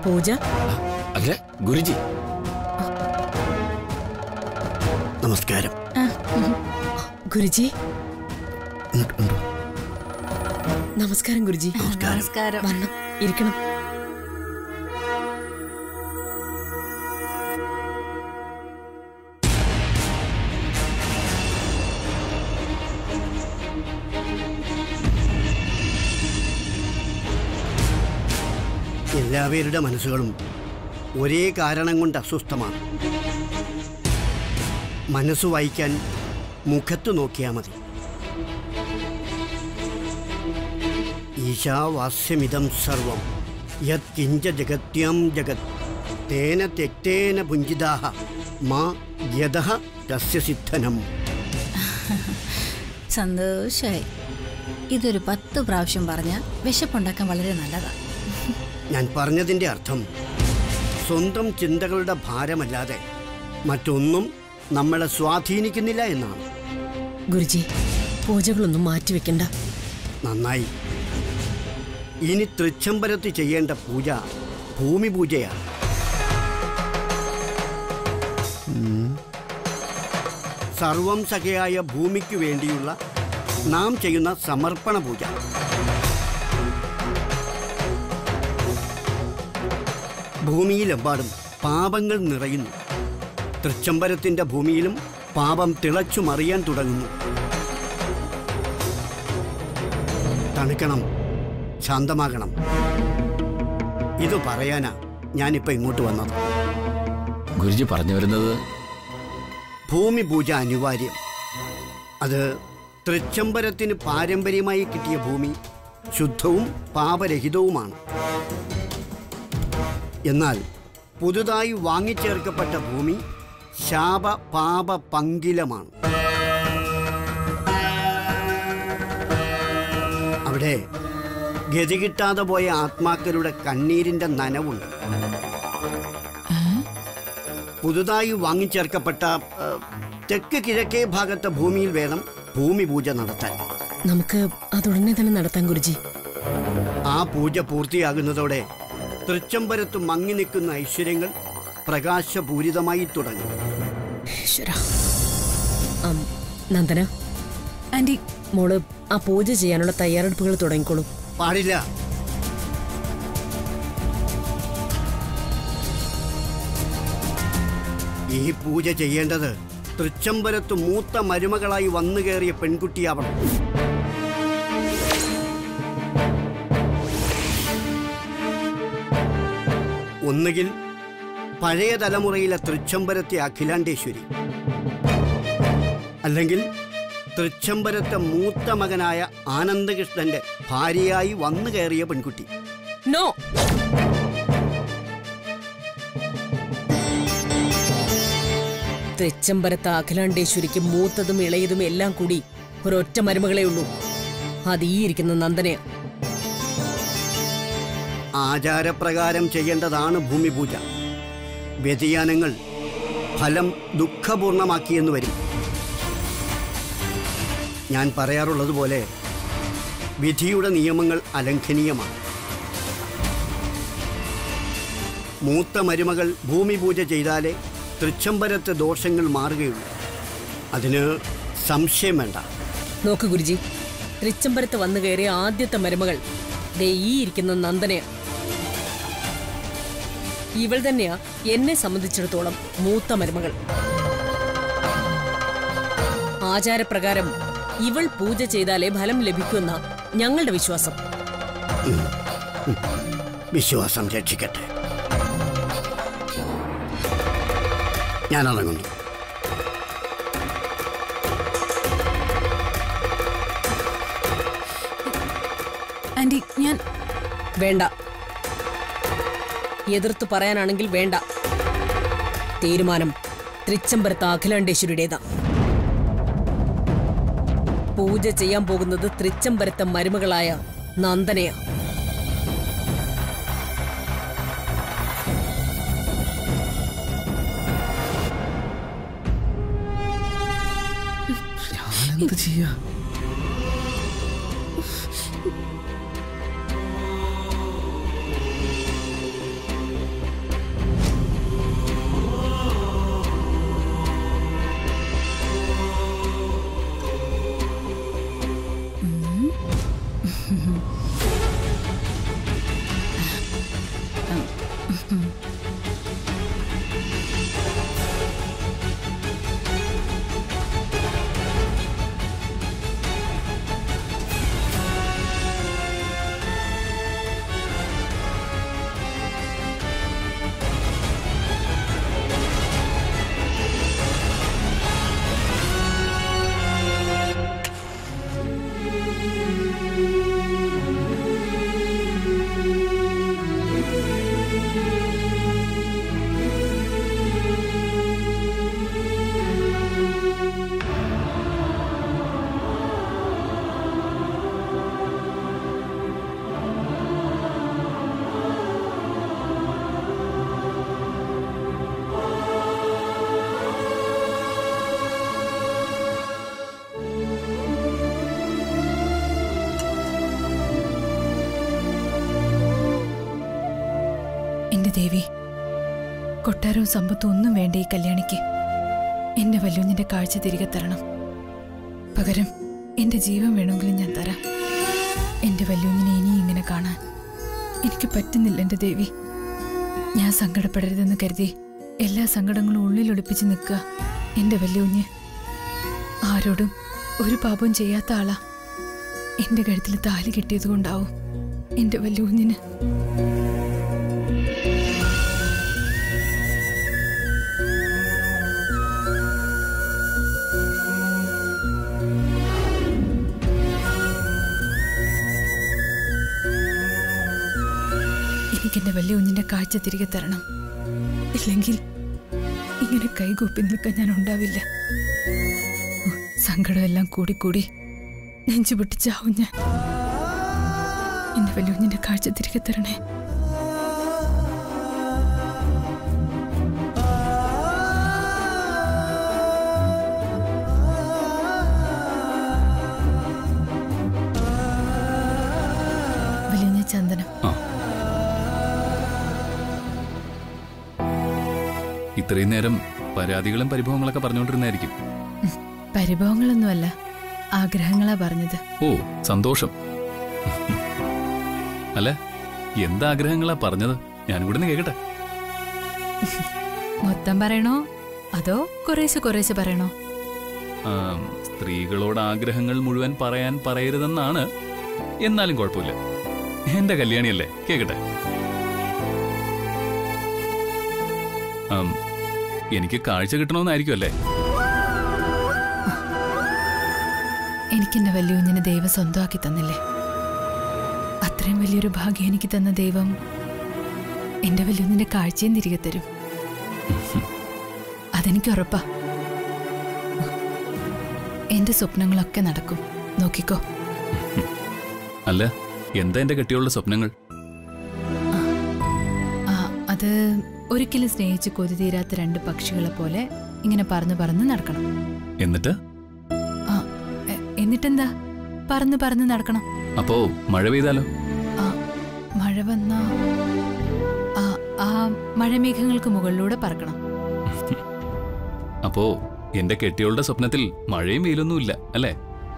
പൂജ അല്ല ഗുരുജി നമസ്കാരം ഗുരുജി ഉണ്ട്, ഉണ്ട്. നമസ്കാരം ഗുരുജി നമസ്കാരം വരണം ഇരിക്കണം എല്ലാവരുടെ മനസ്സുകളും ഒരേ കാരണം കൊണ്ട് അസ്വസ്ഥമാണ് മനസ്സ് വായിക്കാൻ മുഖത്ത് നോക്കിയാൽ മതി ഈശാവാസ്യമിതം സർവം യത് കിഞ്ച ജഗത്യാം ജഗത് തേന തെക്തേന പുഞ്ചിതാഹ മാ യഥ തസ്യ സിദ്ധനം സന്തോഷായി ഇതൊരു പത്ത് പ്രാവശ്യം പറഞ്ഞ വിശപ്പുണ്ടാക്കാൻ വളരെ നല്ലതാ ഞാൻ പറഞ്ഞതിൻ്റെ അർത്ഥം സ്വന്തം ചിന്തകളുടെ ഭാരമല്ലാതെ മറ്റൊന്നും നമ്മളെ സ്വാധീനിക്കുന്നില്ല എന്നാണ് ഗുരുജി പൂജകളൊന്നും മാറ്റിവെക്കണ്ട നന്നായി ഇനി തൃച്ചംബരത്ത് ചെയ്യേണ്ട പൂജ ഭൂമി പൂജയാണ് ഉം. സർവം സഖയായ ഭൂമിക്ക് വേണ്ടിയുള്ള നാം ചെയ്യുന്ന സമർപ്പണ പൂജ ഭൂമിയിലെമ്പാടും പാപങ്ങൾ നിറയുന്നു തൃച്ചംബരത്തിന്റെ ഭൂമിയിലും പാപം തിളച്ചു മറിയാൻ തുടങ്ങുന്നു തണുക്കണം ശാന്തമാകണം ഇത് പറയാനാ ഞാനിപ്പോ ഇങ്ങോട്ട് വന്നത് ഗുരുജി പറഞ്ഞു വരുന്നത് ഭൂമി പൂജ അനിവാര്യം അത് തൃച്ചംബരത്തിന് പാരമ്പര്യമായി കിട്ടിയ ഭൂമി ശുദ്ധവും പാപരഹിതവുമാണ് എന്നാൽ പുതുതായി വാങ്ങിച്ചേർക്കപ്പെട്ട ഭൂമി ശാപ പാപ പങ്കിലമാണ് അവിടെ ഗതി കിട്ടാതെ പോയ ആത്മാക്കളുടെ കണ്ണീരിന്റെ നനവുണ്ട് പുതുതായി വാങ്ങിച്ചേർക്കപ്പെട്ട ആ, തെക്ക് കിഴക്കേ ഭാഗത്തെ ഭൂമിയിൽ വേണം ഭൂമി പൂജ നടത്താൻ നമുക്ക് അതുടനെ തന്നെ നടത്താം ഗുരുജി ആ പൂജ പൂർത്തിയാകുന്നതോടെ തൃച്ചംബരത്ത് മങ്ങി നിൽക്കുന്ന ഐശ്വര്യങ്ങൾ പ്രകാശപൂരിതമായി തുടങ്ങും ഈശ്വരാ. ആം, നന്ദന ആന്റി മോള് ആ പൂജ ചെയ്യാനുള്ള തയ്യാറെടുപ്പുകൾ തുടങ്ങിക്കോളൂ പാടില്ല ഈ പൂജ ചെയ്യേണ്ടത് തൃച്ചംബരത്ത് മൂത്ത മരുമകളായി വന്നു കയറിയ പെൺകുട്ടിയാവണം ഒന്നുകിൽ പഴയ തലമുറയിലെ തൃച്ചംബരത്തെ അഖിലാണ്ടേശ്വരി അല്ലെങ്കിൽ തൃച്ചംബരത്തെ മൂത്ത മകനായ ആനന്ദകൃഷ്ണന്റെ ഭാര്യയായി വന്നു കയറിയ പെൺകുട്ടി നോ തെച്ചമ്പരത്ത് അഖിലാണ്ടേശ്വരിക്ക് മൂത്തതും ഇളയതും എല്ലാം കൂടി ഒരൊറ്റ മരുമകളേ ഉള്ളൂ അത് ഈ ഇരിക്കുന്ന നന്ദനയാ ആചാരപ്രകാരം ചെയ്യേണ്ടതാണ് ഭൂമി പൂജ വ്യതിയാനങ്ങൾ ഫലം ദുഃഖപൂർണമാക്കിയെന്ന് വരും ഞാൻ പറയാറുള്ളതുപോലെ വിധിയുടെ നിയമങ്ങൾ അലംഘനീയമാണ് മൂത്ത മരുമകൾ ഭൂമി പൂജ ചെയ്താലേ തൃച്ചംബരത്തെ ദോഷങ്ങൾ മാറുകയുള്ളൂ അതിന് സംശയം വേണ്ട നോക്ക് ഗുരുജി തൃച്ചമ്പരത്ത് വന്നു കയറിയ ആദ്യത്തെ മരുമകൾ ദേ ഈ ഇരിക്കുന്ന നന്ദനയാ ഇവൾ തന്നെയാ എന്നെ സംബന്ധിച്ചിടത്തോളം മൂത്ത മരുമകൾ ആചാരപ്രകാരം ഇവൾ പൂജ ചെയ്താലേ ഫലം ലഭിക്കുമെന്ന ഞങ്ങളുടെ വിശ്വാസം വിശ്വാസം രക്ഷിക്കട്ടെ ഞാൻ ഇറങ്ങുന്നു ആന്റി ഞാൻ വേണ്ട എതിർത്ത് പറയാനാണെങ്കിൽ വേണ്ട തീരുമാനം തൃച്ചമ്പരത്ത് അഖിലാണ്ടേശ്വരിയുടേതാ പൂജ ചെയ്യാൻ പോകുന്നത് തൃച്ചമ്പരത്തെ മരുമകളായ നന്ദനയാ എന്ത് ചെയ്യാ എന്റെ ദേവി കൊട്ടാരവും സമ്പത്തും ഒന്നും വേണ്ട ഈ കല്യാണിക്ക് എന്റെ വല്യുഞ്ഞിന്റെ കാഴ്ച തിരികെ തരണം പകരം എന്റെ ജീവൻ വേണമെങ്കിലും ഞാൻ തരാം എന്റെ വല്യുഞ്ഞിനെ ഇനി ഇങ്ങനെ കാണാൻ എനിക്ക് പറ്റുന്നില്ല എന്റെ ദേവി ഞാൻ സങ്കടപ്പെടരുതെന്ന് കരുതി എല്ലാ സങ്കടങ്ങളും ഉള്ളിൽ ഒളിപ്പിച്ച് നിൽക്കുക എന്റെ വല്യുഞ്ഞ് ആരോടും ഒരു പാപവും ചെയ്യാത്ത ആളാ എന്റെ കഴുത്തിൽ താലി കെട്ടിയതുകൊണ്ടാവും എന്റെ വല്യുഞ്ഞിന് എനിക്കെന്റെ വലിയ കുഞ്ഞിന്റെ കാഴ്ച തിരികെ തരണം ഇല്ലെങ്കിൽ ഇങ്ങനെ കൈകൂപ്പി നിൽക്കാൻ ഞാൻ ഉണ്ടാവില്ല ഉം, സങ്കടമെല്ലാം കൂടിക്കൂടി നെഞ്ചു പൊട്ടിച്ചാവും ഞാൻ എന്റെ വലിയ കുഞ്ഞിന്റെ കാഴ്ച തിരികെ തരണേ വലിയ ചന്ദനം ആ ഇത്രയും നേരം പരാതികളും പരിഭവങ്ങളൊക്കെ പറഞ്ഞുകൊണ്ടിരുന്നായിരിക്കും പരിഭവങ്ങളൊന്നുമല്ല ആഗ്രഹങ്ങളാ പറഞ്ഞത് ഓ സന്തോഷം അല്ല എന്താഗ്രഹങ്ങളാ പറഞ്ഞത് ഞാനും കൂടെ ഒന്ന് കേക്കട്ടെ മൊത്തം പറയണോ അതോ കുറേശ്ശെ കുറേശ്ശെ പറയണോ ആം, സ്ത്രീകളോട് ആഗ്രഹങ്ങൾ മുഴുവൻ പറയാൻ പറയരുതെന്നാണ് എന്നാലും കുഴപ്പമില്ല എന്റെ കല്യാണിയല്ലേ കേക്കട്ടെ ആം, എനിക്ക് കാഴ്ച കിട്ടണമെന്നായിരിക്കും അല്ലേ എനിക്കെന്റെ വലിയ കുഞ്ഞിനെ ദൈവം സ്വന്തമാക്കി തന്നില്ലേ അത്രയും വലിയൊരു ഭാഗ്യം എനിക്ക് തന്ന ദൈവം എന്റെ വലിയ കുഞ്ഞിന്റെ കാഴ്ചയും തിരികെ തരും അതെനിക്ക് ഉറപ്പാ എന്റെ സ്വപ്നങ്ങളൊക്കെ നടക്കും നോക്കിക്കോ അല്ല എന്താ എന്റെ കെട്ടിയുള്ള സ്വപ്നങ്ങൾ ആ അത് ഒരിക്കലും സ്നേഹിച്ച് കൊതി തീരാത്ത രണ്ട് പക്ഷികളെ പോലെ ഇങ്ങനെ പറന്ന് പറന്ന് നടക്കണം എന്നിട്ട് ആ എ- എന്നിട്ടെന്താ പറന്ന് പറന്ന് നടക്കണം അപ്പോ മഴ പെയ്താലോ ആ മഴ വന്ന ആ ആ മഴമേഘങ്ങൾക്ക് മുകളിലൂടെ പറക്കണം അപ്പോ എന്റെ കെട്ടിയോളുടെ സ്വപ്നത്തിൽ മഴയും വെയിലൊന്നുമില്ല അല്ലേ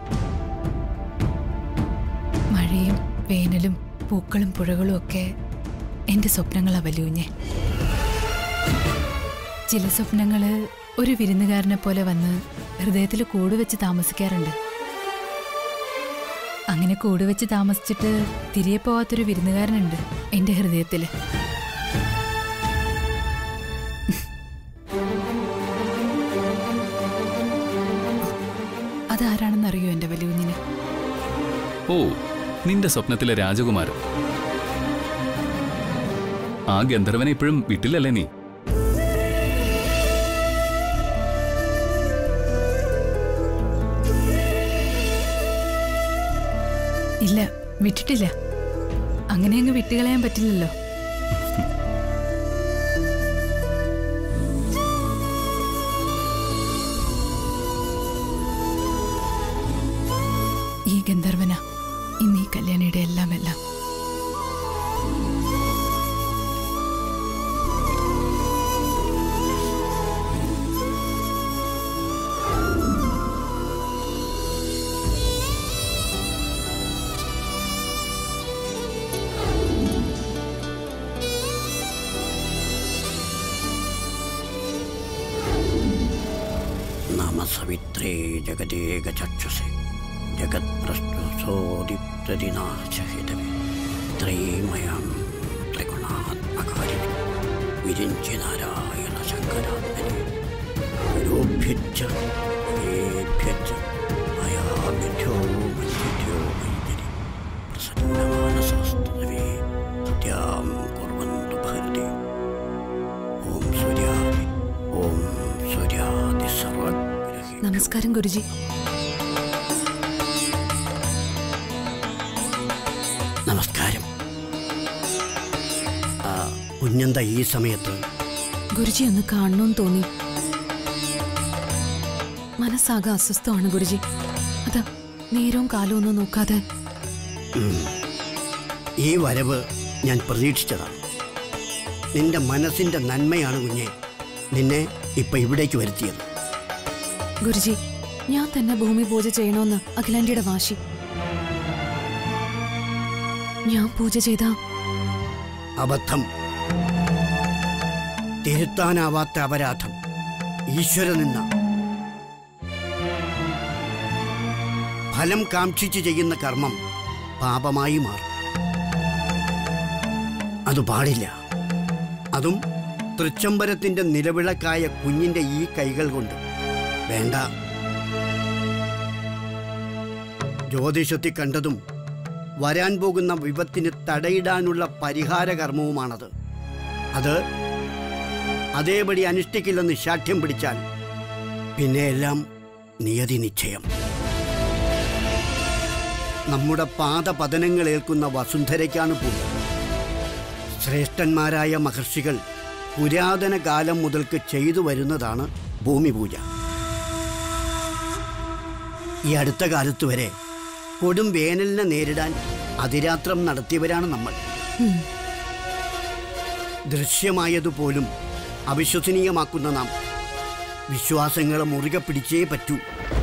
മഴയും വേനലും പൂക്കളും പുഴകളും ഒക്കെ എന്റെ സ്വപ്നങ്ങളാ വലിയുഞ്ഞെ ചില സ്വപ്നങ്ങള് ഒരു വിരുന്നുകാരനെ പോലെ വന്ന് ഹൃദയത്തിൽ കൂട് വെച്ച് താമസിക്കാറുണ്ട് അങ്ങനെ കൂട് വെച്ച് താമസിച്ചിട്ട് തിരികെ പോവാത്തൊരു വിരുന്നുകാരനുണ്ട് എന്റെ ഹൃദയത്തില് അതാരാണെന്നറിയോ എന്റെ വലിയുഞ്ഞിന് ഓ നിന്റെ സ്വപ്നത്തിലെ രാജകുമാരൻ ആ ഗന്ധർവനെ ഇപ്പോഴും വിട്ടില്ലല്ലേ നീ ഇല്ല വിട്ടിട്ടില്ല അങ്ങനെ അങ്ങ് വിട്ടുകളയാൻ പറ്റില്ലല്ലോ ഈ ഗന്ധർവന ഇന്ന് ഈ കല്യാണിയുടെ എല്ലാം എല്ലാം നമ സവിത്രേ ജഗദേക ചക്ഷുഷെ ജഗത്പ്രസ്തുസോദിപ്രതിനാശഹിതവേ ത്രയീമയം ത്രിഗുണാത്മകാരി വിരിഞ്ചി നാരായണ ശങ്കരാത്മനെ ഗുരുഭ്യച്ച യേഭ്യച്ച മയാഭ്യോ മഞ്ജിഭ്യോ മഞ്ജരി പ്രസന്നമാനസസ്തവേ സത്യാം കുർവന്തു ഭരതി ഓം സൂര്യാദി ഓം സൂര്യാദി സർവഗ്രഹി നമസ്കാരം ഗുരുജി നമസ്കാരം ആ, കുഞ്ഞെന്താ ഈ സമയത്ത് ഗുരുജി ഒന്ന് കാണണമെന്ന് തോന്നി മനസ്സാകെ അസ്വസ്ഥമാണ് ഗുരുജി അത് നേരവും കാലവും ഒന്നും നോക്കാതെ ഈ വരവ് ഞാൻ പ്രതീക്ഷിച്ചതാണ് നിന്റെ മനസ്സിന്റെ നന്മയാണ് കുഞ്ഞെ നിന്നെ ഇപ്പൊ ഇവിടേക്ക് വരുത്തിയത് ഗുരുജി ഞാൻ തന്നെ ഭൂമി പൂജ ചെയ്യണമെന്ന് അഖിലാന്റിയുടെ വാശി ഞാൻ പൂജ ചെയ്ത അബദ്ധം തിരുത്താനാവാത്ത അപരാധം ഈശ്വര നിന്ന ഫലം കാക്ഷിച്ച് ചെയ്യുന്ന കർമ്മം പാപമായി മാറും അത് പാടില്ല അതും തൃച്ചംബരത്തിന്റെ നിലവിളക്കായ കുഞ്ഞിന്റെ ഈ കൈകൾ കൊണ്ട് വേണ്ട ജ്യോതിഷത്തിൽ കണ്ടതും വരാൻ പോകുന്ന വിപത്തിന് തടയിടാനുള്ള പരിഹാര കർമ്മവുമാണത് അത് അതേപടി അനുഷ്ഠിക്കില്ലെന്ന് ശാഠ്യം പിടിച്ചാൽ പിന്നെ എല്ലാം നിയതി നിശ്ചയം നമ്മുടെ പാദപതനങ്ങൾ ഏൽക്കുന്ന വസുന്ധരയ്ക്കാണ് പൂജ ശ്രേഷ്ഠന്മാരായ മഹർഷികൾ പുരാതന കാലം മുതൽക്ക് ചെയ്തു വരുന്നതാണ് ഭൂമി പൂജ ഈ അടുത്ത കാലത്ത് വരെ കൊടും വേനലിനെ നേരിടാൻ അതിരാത്രം നടത്തിയവരാണ് നമ്മൾ ദൃശ്യമായതുപോലും അവിശ്വസനീയമാക്കുന്ന നാം വിശ്വാസങ്ങളെ മുറുകെ പിടിച്ചേ പറ്റൂ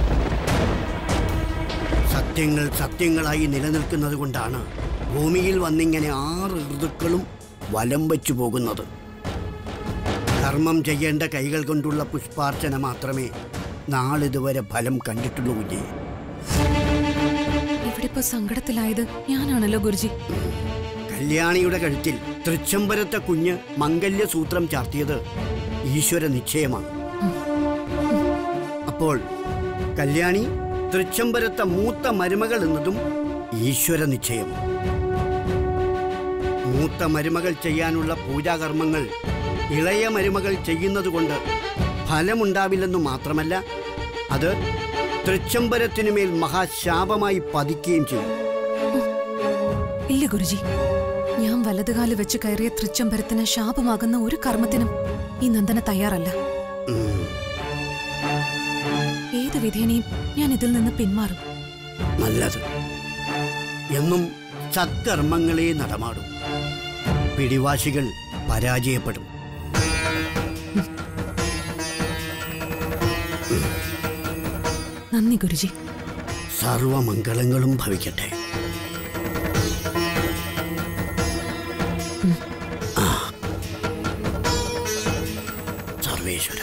സത്യങ്ങൾ സത്യങ്ങളായി നിലനിൽക്കുന്നത് കൊണ്ടാണ് ഭൂമിയിൽ വന്നിങ്ങനെ ആറ് ഋതുക്കളും വലം വച്ചു പോകുന്നത് കർമ്മം ചെയ്യേണ്ട കൈകൾ കൊണ്ടുള്ള പുഷ്പാർച്ചന മാത്രമേ നാളിതുവരെ ഫലം കണ്ടിട്ടുള്ളൂ കുഞ്ഞേ ഇവിടെ ഇപ്പൊ സങ്കടത്തിലായത് ഞാനാണല്ലോ ഗുരുജി കല്യാണിയുടെ കഴുത്തിൽ തൃച്ചംബരത്തെ കുഞ്ഞ് മംഗല്യസൂത്രം ചാർത്തിയത് ഈശ്വര നിശ്ചയമാണ് അപ്പോൾ കല്യാണി തൃച്ചംബരത്തെ മൂത്ത മരുമകൾ എന്നതും ഈശ്വര നിശ്ചയം മൂത്ത മരുമകൾ ചെയ്യാനുള്ള പൂജാകർമ്മങ്ങൾ ഇളയ മരുമകൾ ചെയ്യുന്നത് കൊണ്ട് ഫലമുണ്ടാവില്ലെന്നു മാത്രമല്ല അത് തൃച്ചംബരത്തിനുമേൽ മഹാശാപമായി പതിക്കുകയും ചെയ്യും ഇല്ല ഗുരുജി ഞാൻ വലതുകാല് വെച്ച് കയറിയ തൃച്ചംബരത്തിന് ശാപമാകുന്ന ഒരു കർമ്മത്തിനും ഈ നന്ദന തയ്യാറല്ല ഉം, ഏത് വിധേനയും ഞാൻ ഇതിൽ നിന്ന് പിന്മാറും നല്ലത് എന്നും സത്കർമ്മങ്ങളെ നടമാടും പിടിവാശികൾ പരാജയപ്പെടും നന്ദി ഗുരുജി സർവമംഗളങ്ങളും ഭവിക്കട്ടെ ആ. സർവേശ്വര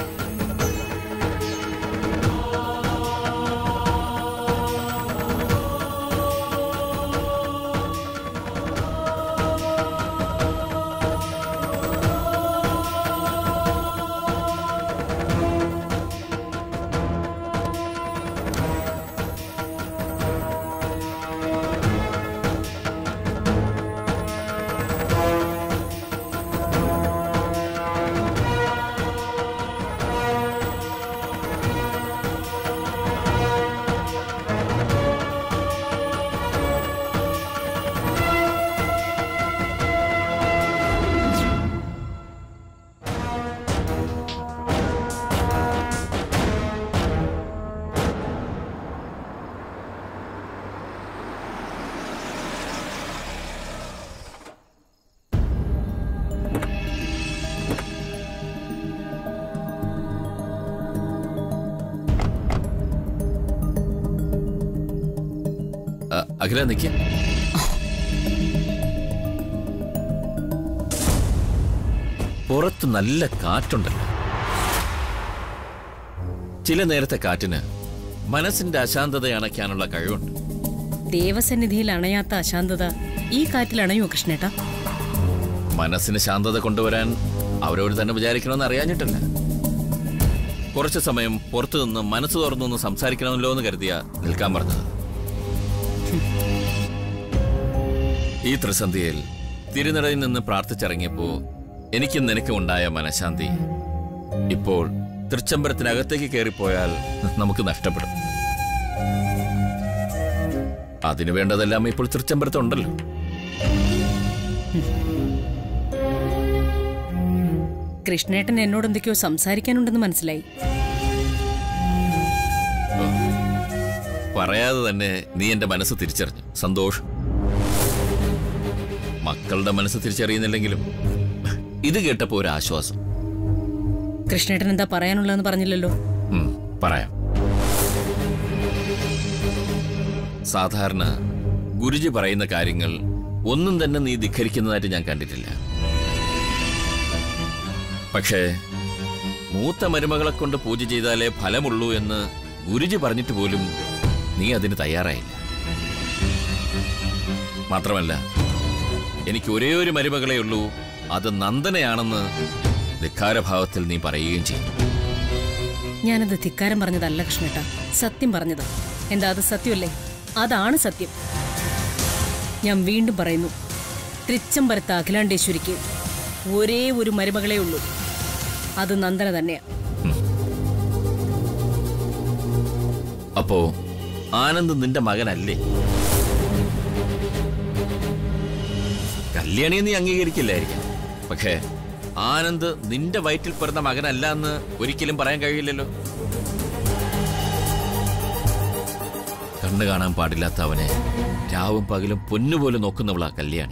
അ, അഖില നിക്ക പുറത്ത് നല്ല കാറ്റുണ്ടല്ലോ ചില നേരത്തെ കാറ്റിന് മനസ്സിന്റെ അശാന്തത അണയ്ക്കാനുള്ള കഴിവുണ്ട് ദേവസന്നിധിയിൽ അണയാത്ത അശാന്തത ഈ കാറ്റിൽ അണയോ കൃഷ്ണേട്ടാ മനസ്സിന് ശാന്തത കൊണ്ടുവരാൻ അവരോട് തന്നെ വിചാരിക്കണമെന്ന് അറിയാഞ്ഞിട്ടല്ല കുറച്ചു സമയം പുറത്തു നിന്ന് മനസ്സ് തുറന്നൊന്ന് സംസാരിക്കണമല്ലോ എന്ന് കരുതിയ നിൽക്കാൻ പറഞ്ഞത് ഈ ത്രിസന്ധിയിൽ തിരുനടയിൽ നിന്ന് പ്രാർത്ഥിച്ചിറങ്ങിയപ്പോ എനിക്കും നിനക്കും ഉണ്ടായ മനഃശാന്തി ഇപ്പോൾ തൃച്ചംബരത്തിനകത്തേക്ക് കയറിപ്പോയാൽ നമുക്ക് നഷ്ടപ്പെടും അതിനു വേണ്ടതെല്ലാം ഇപ്പോൾ തൃച്ചംബരത്തുണ്ടല്ലോ കൃഷ്ണേട്ടൻ എന്നോട് എന്തൊക്കെയോ സംസാരിക്കാനുണ്ടെന്ന് മനസ്സിലായി പറയാതെ തന്നെ നീ എന്റെ മനസ്സ് തിരിച്ചറിഞ്ഞു സന്തോഷം മക്കളുടെ മനസ്സ് തിരിച്ചറിയുന്നില്ലെങ്കിലും ഇത് കേട്ടപ്പോ ഒരു ആശ്വാസം കൃഷ്ണേട്ടൻ എന്താ പറയാനുള്ളതെന്ന് പറഞ്ഞില്ലല്ലോ ഉം, പറയാം സാധാരണ ഗുരുജി പറയുന്ന കാര്യങ്ങൾ ഒന്നും തന്നെ നീ ധിഖരിക്കുന്നതായിട്ട് ഞാൻ കണ്ടിട്ടില്ല പക്ഷേ മൂത്ത മരുമകളെ കൊണ്ട് പൂജ ചെയ്താലേ ഫലമുള്ളൂ എന്ന് ഗുരുജി പറഞ്ഞിട്ട് പോലും നീ അതിന് തയ്യാറായില്ല മാത്രമല്ല എനിക്ക് ഒരേ ഒരു മരുമകളെ ഉള്ളൂ അത് നന്ദനയാണെന്ന് ധിക്കാരഭാവത്തിൽ നീ പറയുകയും ചെയ്യും ഞാനത് ധിക്കാരം പറഞ്ഞതല്ല കൃഷ്ണേട്ട സത്യം പറഞ്ഞത് എന്താ അത് സത്യമല്ലേ അതാണ് സത്യം ഞാൻ വീണ്ടും പറയുന്നു തൃച്ചംബരത്ത് അഖിലാണ്ടേശ്വരിക്ക് ഒരേ ഒരു മരുമകളേ ഉള്ളൂ അത് നന്ദന തന്നെയാ അപ്പോ ആനന്ദ് നിന്റെ മകനല്ലേ കല്യാണിയെ നീ അംഗീകരിക്കില്ലായിരിക്കാം പക്ഷേ ആനന്ദ് നിന്റെ വയറ്റിൽ പിറന്ന മകനല്ല എന്ന് ഒരിക്കലും പറയാൻ കഴിയില്ലല്ലോ കണ്ണു കാണാൻ പാടില്ലാത്ത അവനെ രാവും പകലും പൊന്നുപോലെ നോക്കുന്നവളാ കല്യാണി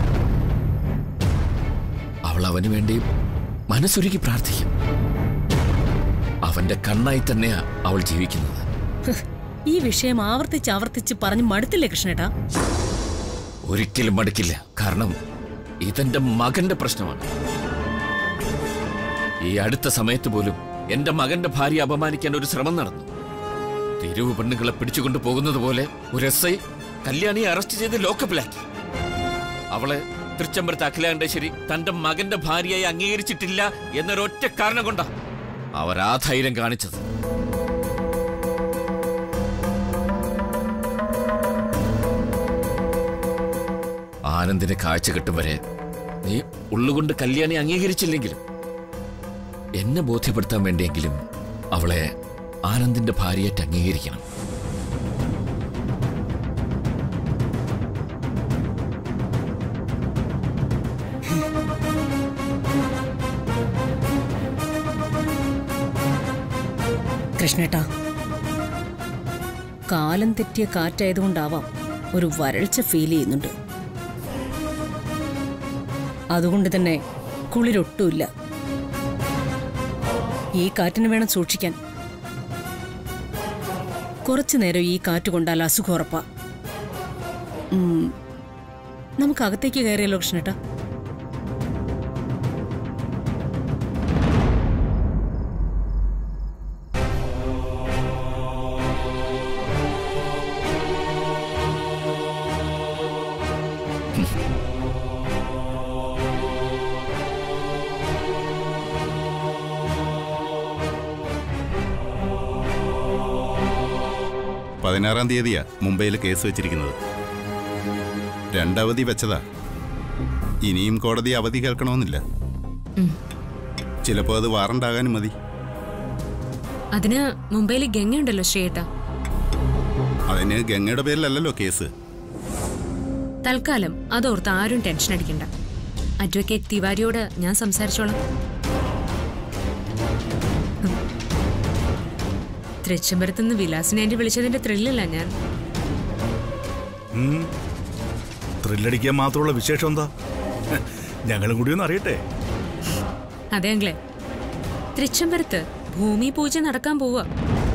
അവൾ അവന് വേണ്ടി മനസ്സൊരുക്കി പ്രാർത്ഥിക്കും അവന്റെ കണ്ണായി തന്നെയാ അവൾ ജീവിക്കുന്നത് ഹ്, ഈ വിഷയം ആവർത്തിച്ച് ആവർത്തിച്ച് പറഞ്ഞു മടുത്തില്ലേ കൃഷ്ണേട്ടാ ഒരിക്കലും മടുക്കില്ല കാരണം ഇതെന്റെ മകന്റെ പ്രശ്നമാണ് ഈ അടുത്ത സമയത്ത് പോലും എന്റെ മകന്റെ ഭാര്യ അപമാനിക്കാൻ ഒരു ശ്രമം നടന്നു തെരുവ് പെണ്ണുങ്ങളെ പിടിച്ചുകൊണ്ടു പോകുന്നത് പോലെ ഒരു എസ് ഐ കല്യാണിയെ അറസ്റ്റ് ചെയ്ത് ലോക്കപ്പിലാക്കി അവളെ തൃച്ചംബരത്ത് അഖിലാണ്ടേശ്വരി തന്റെ മകന്റെ ഭാര്യയായി അംഗീകരിച്ചിട്ടില്ല എന്നൊരൊറ്റ കാരണം കൊണ്ടാ അവർ ആ ധൈര്യം കാണിച്ചത് ആനന്ദിനെ കാഴ്ച കിട്ടും വരെ നീ ഉള്ളുകൊണ്ട് കല്യാണി അംഗീകരിച്ചില്ലെങ്കിലും എന്നെ ബോധ്യപ്പെടുത്താൻ വേണ്ടിയെങ്കിലും അവളെ ആനന്ദിന്റെ ഭാര്യയായിട്ട് അംഗീകരിക്കണം കൃഷ്ണേട്ടാ കാലം തെറ്റിയ കാറ്റായതുകൊണ്ടാവാം ഒരു വരൾച്ച ഫീൽ ചെയ്യുന്നുണ്ട് അതുകൊണ്ട് തന്നെ കുളിരൊട്ടുമില്ല ഈ കാറ്റിന് വേണം സൂക്ഷിക്കാൻ കുറച്ചു നേരം ഈ കാറ്റ് കൊണ്ടാൽ അസുഖം ഉറപ്പാ ഉം, നമുക്ക് അകത്തേക്ക് കയറിയല്ലോ കൃഷ്ണേട്ടാ പതിനാറാം തീയതിയാ മുംബൈയിൽ കേസ് വെച്ചിരിക്കുന്നത് രണ്ടവധി വെച്ചതാ ഇനിയും കോടതി അവധി കേൾക്കണമെന്നില്ല ചിലപ്പോൾ അത് വാറണ്ടാകാനും മതി അതിന് മുംബൈയിൽ ഗംഗയുണ്ടല്ലോ ശ്രീയേട്ട അതിന് ഗംഗയുടെ പേരിലല്ലല്ലോ കേസ് തൽക്കാലം അതോർത്ത് ആരും ടെൻഷൻ അടിക്കണ്ട അഡ്വക്കേറ്റ് തിവാരിയോട് ഞാൻ സംസാരിച്ചോളാം ഉം. തൃച്ചംബരത്തുനിന്ന് വിലാസിനെ ആന്റി വിളിച്ചതിന്റെ ത്രില്ലല്ല ഞാൻ ത്രില്ലടിക്കാൻ മാത്രമുള്ള വിശേഷം എന്താ ഞങ്ങളും കൂടി ഒന്ന് അറിയട്ടെ അതെ അങ്കിളെ തൃച്ചംബരത്ത് ഭൂമി പൂജ നടക്കാൻ പോവുക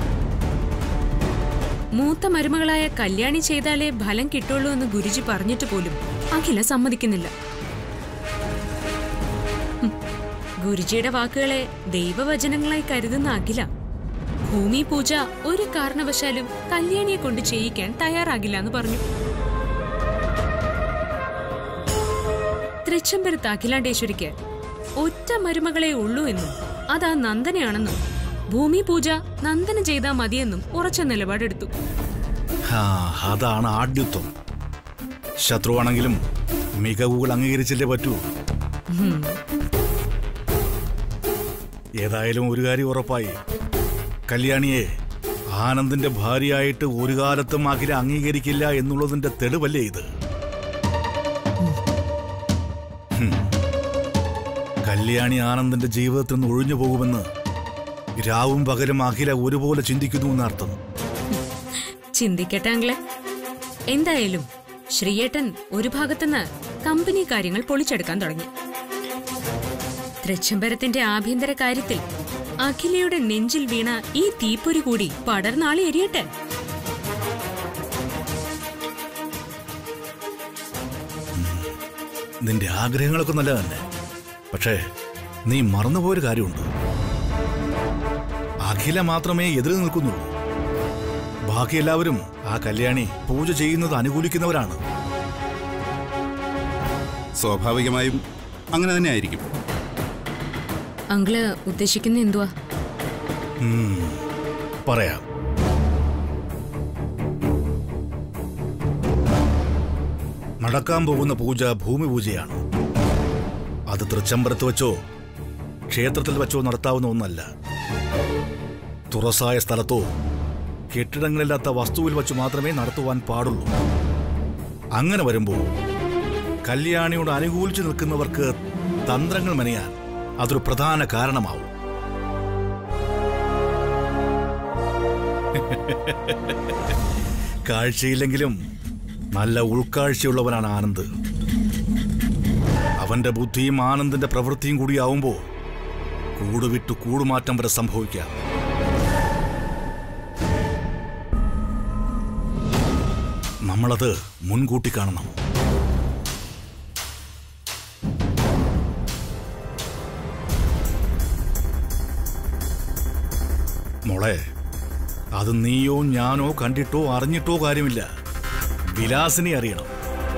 മൂത്ത മരുമകളായ കല്യാണി ചെയ്താലേ ഫലം കിട്ടുള്ളൂ എന്ന് ഗുരുജി പറഞ്ഞിട്ട് പോലും അഖില സമ്മതിക്കുന്നില്ല ഹും, ഗുരുജിയുടെ വാക്കുകളെ ദൈവവചനങ്ങളായി കരുതുന്ന അഖില ഭൂമി പൂജ ഒരു കാരണവശാലും കല്യാണിയെ കൊണ്ട് ചെയ്യിക്കാൻ തയ്യാറാകില്ല എന്ന് പറഞ്ഞു തൃച്ചംബരത്ത് അഖിലാണ്ടേശ്വരിക്ക് ഒറ്റ മരുമകളെ ഉള്ളൂ എന്നും അതാ നന്ദനയാണെന്നും ഭൂമി പൂജ നന്ദന ചെയ്താൽ മതിയെന്നും ഉറച്ച നിലപാടെടുത്തു ആ അതാണ് ആഢ്യത്വം ശത്രുവാണെങ്കിലും മികവുകൾ അംഗീകരിച്ചല്ലേ പറ്റൂ ഹും. ഏതായാലും ഒരു കാര്യം ഉറപ്പായി കല്യാണിയെ ആനന്ദിന്റെ ഭാര്യയായിട്ട് ഒരു കാലത്തും അഖില അംഗീകരിക്കില്ല എന്നുള്ളതിന്റെ തെളിവല്ലേ ഇത് ഹും. കല്യാണി ആനന്ദിന്റെ ജീവിതത്തിൽ നിന്ന് ഒഴിഞ്ഞു പോകുമെന്ന് രാവും പകലും അഖില ഒരുപോലെ ചിന്തിക്കുന്നു എന്നർത്ഥം ചിന്തിക്കട്ടെ അങ്ങളെ എന്തായാലും ശ്രീയേട്ടൻ ഒരു ഭാഗത്തുനിന്ന് കമ്പനി കാര്യങ്ങൾ പൊളിച്ചെടുക്കാൻ തുടങ്ങി തൃച്ചംബരത്തിന്റെ ആഭ്യന്തര കാര്യത്തിൽ അഖിലയുടെ നെഞ്ചിൽ വീണ ഈ തീപ്പൊരി കൂടി പടർന്നാളി എരിയട്ടെ നിന്റെ ആഗ്രഹങ്ങളൊക്കെ നല്ല തന്നെ പക്ഷേ നീ മറന്നുപോയൊരു കാര്യമുണ്ട് അഖില മാത്രമേ എതിര് നിൽക്കുന്നുള്ളൂ ബാക്കി എല്ലാവരും ആ കല്യാണി പൂജ ചെയ്യുന്നത് അനുകൂലിക്കുന്നവരാണ് സ്വാഭാവികമായും അങ്ങനെ തന്നെ ആയിരിക്കും അങ്കിള് ഉദ്ദേശിക്കുന്ന എന്തുവാ ഉം, പറയാം നടക്കാൻ പോകുന്ന പൂജ ഭൂമി പൂജയാണ് അത് തൃച്ചമ്പരത്ത് വെച്ചോ ക്ഷേത്രത്തിൽ വെച്ചോ നടത്താവുന്ന ഒന്നല്ല തുറസായ സ്ഥലത്തോ കെട്ടിടങ്ങളില്ലാത്ത വസ്തുവിൽ വെച്ച് മാത്രമേ നടത്തുവാൻ പാടുള്ളൂ അങ്ങനെ വരുമ്പോൾ കല്യാണിയോട് അനുകൂലിച്ചു നിൽക്കുന്നവർക്ക് തന്ത്രങ്ങൾ മെനയാൻ അതൊരു പ്രധാന കാരണമാവും കാഴ്ചയില്ലെങ്കിലും നല്ല ഉൾക്കാഴ്ചയുള്ളവനാണ് ആനന്ദ് അവന്റെ ബുദ്ധിയും ആനന്ദിന്റെ പ്രവൃത്തിയും കൂടിയാവുമ്പോ കൂടുവിട്ടു കൂടുമാറ്റം വരെ സംഭവിക്കാം നമ്മളത് മുൻകൂട്ടി കാണണം മോളെ അത് നീയോ ഞാനോ കണ്ടിട്ടോ അറിഞ്ഞിട്ടോ കാര്യമില്ല വിലാസിനെ അറിയണം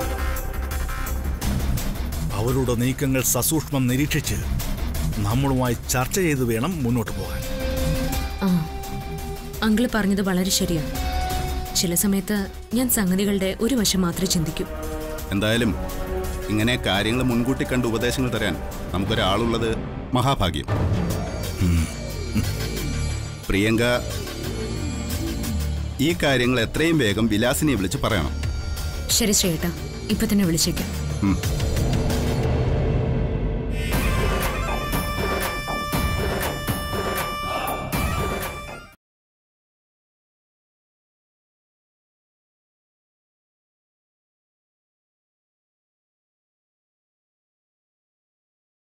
അവരുടെ നീക്കങ്ങൾ സസൂക്ഷ്മം നിരീക്ഷിച്ച് നമ്മളുമായി ചർച്ച ചെയ്ത് വേണം മുന്നോട്ട് പോകാൻ ആ അങ്കിള് പറഞ്ഞത് വളരെ ശരിയാണ് ചില സമയത്ത് ഞാൻ സംഗതികളുടെ ഒരു വശം മാത്രമേ ചിന്തിക്കൂ എന്തായാലും ഇങ്ങനെ കാര്യങ്ങൾ മുൻകൂട്ടി കണ്ട് ഉപദേശങ്ങൾ തരാൻ നമുക്കൊരാളുള്ളത് മഹാഭാഗ്യം പ്രിയങ്ക ഈ കാര്യങ്ങൾ എത്രയും വേഗം വിലാസിനെ വിളിച്ച് പറയണം ശരി ശ്രേട്ട ഇപ്പൊ തന്നെ വിളിച്ചേക്കാം ഉം.